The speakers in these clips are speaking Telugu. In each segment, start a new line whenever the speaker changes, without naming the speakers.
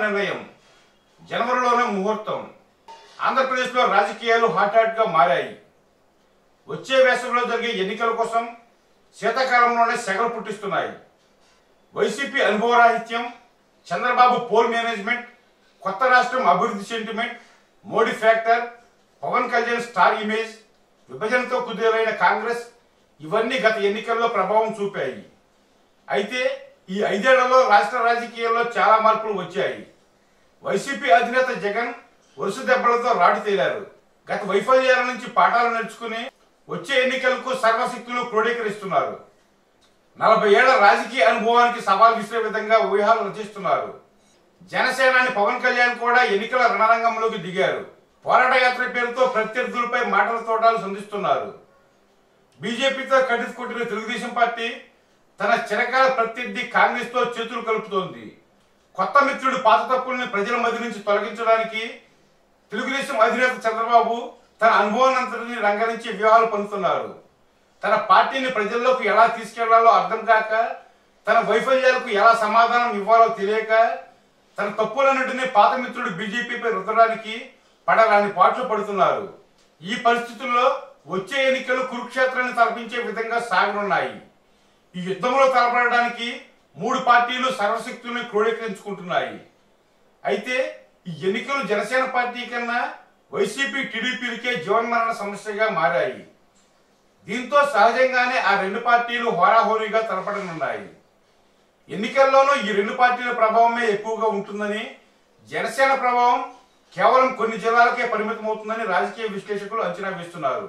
నిర్ణయం జనవరిలోనే ముహూర్తం ఆంధ్రప్రదేశ్లో రాజకీయాలు హాట్ హాట్ గా మారాయి వచ్చే వేసవిలో జరిగే ఎన్నికల కోసం శీతాకాలంలోనే సెగలు పుట్టిస్తున్నాయి వైసీపీ అనుభవరాహిత్యం చంద్రబాబు పోల్ మేనేజ్మెంట్ కొత్త రాష్ట్రం అభివృద్ధి sentiment Modi factor Pawan Kalyan star image విభజనతో కుదేలైన కాంగ్రెస్ ఇవన్నీ గత ఎన్నికల్లో ప్రభావం చూపాయి అయితే ఈ ఐదేళ్లలో రాష్ట్ర రాజకీయాల్లో చాలా మార్పులు వచ్చాయి వైసీపీ అధినేత జగన్ వరుస దెబ్బలతో రాటు తేలారు గత వైఫల్యాల నుంచి పాఠాలు నేర్చుకుని వచ్చే ఎన్నికలకు సర్వశక్తులు క్రోడీకరిస్తున్నారు నలభై ఏళ్ల రాజకీయ అనుభవానికి సవాల్ విసిరే విధంగా వ్యూహాలు రచిస్తున్నారు జనసేనాని పవన్ కళ్యాణ్ కూడా ఎన్నికల రణరంగంలోకి దిగారు పోరాట యాత్ర పేరుతో ప్రత్యర్థులపై మాటల తోటాలు సంధిస్తున్నారు బీజేపీతో కటిసి కొట్టిన తెలుగుదేశం పార్టీ తన చిరకాల ప్రత్యర్థి కాంగ్రెస్ తో చేతులు కలుపుతోంది కొత్త మిత్రుడు పాత తప్పుల్ని ప్రజల మధ్య నుంచి తొలగించడానికి తెలుగుదేశం అధినేత చంద్రబాబు తన అనుభవానంతటిని రంగరించి వ్యూహాలు పన్నుతున్నారు తన పార్టీని ప్రజల్లోకి ఎలా తీసుకెళ్లాలో అర్థం కాక తన వైఫల్యాలకు ఎలా సమాధానం ఇవ్వాలో తెలియక తన తప్పులన్నింటినీ పాత మిత్రుడు బీజేపీపై రుద్దడానికి పడరాని పాటలు పడుతున్నారు ఈ పరిస్థితుల్లో వచ్చే ఎన్నికలు కురుక్షేత్రాన్ని తలపించే విధంగా సాగనున్నాయి ఈ యుద్ధంలో తలపడడానికి మూడు పార్టీలు సర్వశక్తుల్ని క్రోడీకరించుకుంటున్నాయి అయితే ఈ ఎన్నికలు జనసేన పార్టీ కన్నా వైసీపీ టీడీపీలకే జీవన్మరణ సమస్యగా మారాయి దీంతో సహజంగానే ఆ రెండు పార్టీలు హోరాహోరీగా తలపడనున్నాయి ఎన్నికల్లోనూ ఈ రెండు పార్టీల ప్రభావమే ఎక్కువగా ఉంటుందని జనసేన ప్రభావం కేవలం కొన్ని జిల్లాలకే పరిమితమవుతుందని రాజకీయ విశ్లేషకులు అంచనా వేస్తున్నారు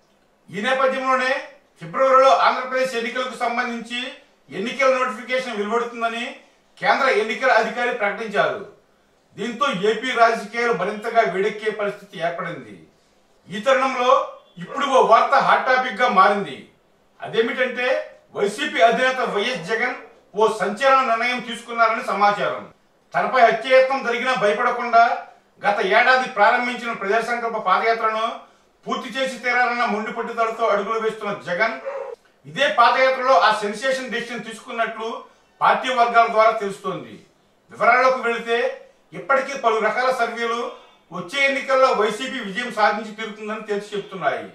ఈ నేపథ్యంలోనే ఫిబ్రవరిలో ఆంధ్రప్రదేశ్ ఎన్నికలకు సంబంధించి ఎన్నికల నోటిఫికేషన్ వెలువడుతుందని కేంద్ర ఎన్నికల అధికారి ప్రకటించారు దీంతో ఏపీ రాజకీయాలు మరింతగా వేడెక్కే పరిస్థితి ఏర్పడింది ఈ తరుణంలో ఇప్పుడు ఓ వార్త హాట్ టాపిక్ గా మారింది అదేమిటంటే వైసీపీ అధినేత వైఎస్ జగన్ ఓ సంచలన నిర్ణయం తీసుకున్నారని సమాచారం తనపై హత్యయత్నం జరిగినా భయపడకుండా గత ఏడాది ప్రారంభించిన ప్రజా సంకల్ప పాదయాత్రను పూర్తి చేసి తీరాలన్న మొండి పట్టుదలతో అడుగులు వేస్తున్న జగన్ ఇదే పాదయాత్రలో ఆ సెన్సేషన్ డెసిషన్ తీసుకున్నట్లు పార్టీ వర్గాల ద్వారా తెలుస్తోంది వివరాల్లోకి వెళితే ఇప్పటికీ పలు రకాల సర్వేలు వచ్చే ఎన్నికల్లో వైసీపీ విజయం సాధించి తీరుతుందని తెలిసి చెప్తున్నాయి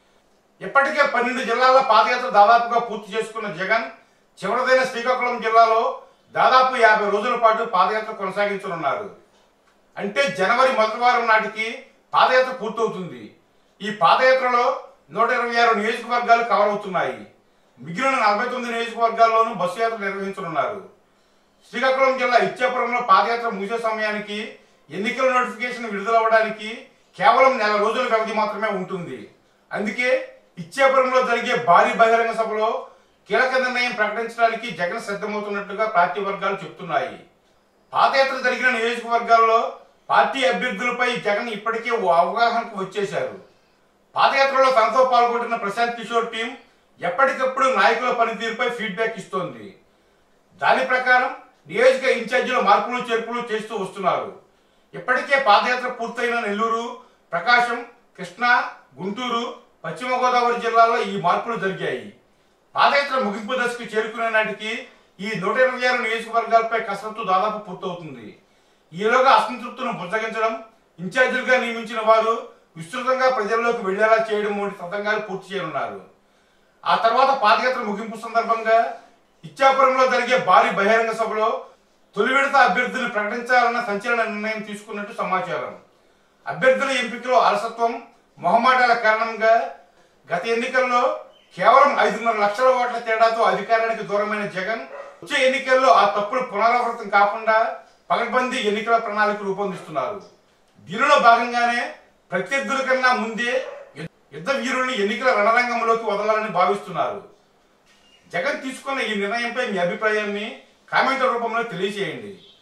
ఇప్పటికే పన్నెండు జిల్లాల పాదయాత్ర దాదాపుగా పూర్తి చేసుకున్న జగన్ చివరిదైన శ్రీకాకుళం జిల్లాలో దాదాపు యాభై రోజుల పాటు పాదయాత్ర కొనసాగించనున్నారు అంటే జనవరి మొదటి వారం నాటికి పాదయాత్ర పూర్తవుతుంది ఈ పాదయాత్రలో నూట ఇరవై ఆరు నియోజకవర్గాలు కవర్ అవుతున్నాయి మిగిలిన నలభై తొమ్మిది నియోజకవర్గాల్లోనూ బస్సు యాత్ర నిర్వహించనున్నారు శ్రీకాకుళం జిల్లా ఇచ్చాపురంలో పాదయాత్ర ముగిసే సమయానికి ఎన్నికల నోటిఫికేషన్ విడుదలవ్వడానికి కేవలం నెల రోజుల వ్యవధి మాత్రమే ఉంటుంది అందుకే ఇచ్చాపురంలో జరిగే భారీ బహిరంగ సభలో కీలక నిర్ణయం ప్రకటించడానికి జగన్ సిద్ధమవుతున్నట్టుగా పార్టీ వర్గాలు చెప్తున్నాయి పాదయాత్ర జరిగిన నియోజకవర్గాల్లో పార్టీ అభ్యర్థులపై జగన్ ఇప్పటికే ఓ అవగాహనకు వచ్చేశారు పాదయాత్రలో తనతో పాల్గొంటున్న ప్రశాంత్ కిషోర్ టీం ఎప్పటికప్పుడు నాయకుల పనితీరుపై ఫీడ్బ్యాక్ ఇస్తోంది దాని ప్రకారం నియోజక ఇన్ఛార్జీల మార్పులు చేర్పులు చేస్తూ వస్తున్నారు ఇప్పటికే పాదయాత్ర పూర్తయిన నెల్లూరు ప్రకాశం కృష్ణా గుంటూరు పశ్చిమ గోదావరి జిల్లాల్లో ఈ మార్పులు జరిగాయి పాదయాత్ర ముగింపు దశకు చేరుకునే నాటికి ఈ నూట ఇరవై ఆరు నియోజకవర్గాలపై కసరత్తు దాదాపు పూర్తవుతుంది ఈలోగా అసంతృప్తులను బుజ్జగించడం ఇన్ఛార్జీలుగా నియమించిన వారు విస్తృతంగా ప్రజల్లోకి వెళ్లేలా చేయడం వంటి తతంగాలు పూర్తి చేయనున్నారు ఆ తర్వాత పాదయాత్ర ముగింపు సందర్భంగా ఇచ్చాపురంలో జరిగే భారీ బహిరంగ సభలో తొలి విడత అభ్యర్థులు ప్రకటించాలన్న సంచలన నిర్ణయం తీసుకున్నట్టు సమాచారం అభ్యర్థుల ఎంపికలో అలసత్వం మొహమాటాల కారణంగా గత ఎన్నికల్లో కేవలం ఐదున్నర లక్షల ఓట్ల తేడాతో అధికారానికి దూరమైన జగన్ వచ్చే ఎన్నికల్లో ఆ తప్పులు పునరావృతం కాకుండా పగడ్బందీ ఎన్నికల ప్రణాళిక రూపొందిస్తున్నారు దీనిలో భాగంగానే ప్రత్యర్థుల కన్నా ముందే యుద్ధ వీరుల్ని ఎన్నికల రణరంగంలోకి వదలాలని భావిస్తున్నారు జగన్ తీసుకున్న ఈ నిర్ణయంపై మీ అభిప్రాయాన్ని కామెంట్ రూపంలో తెలియజేయండి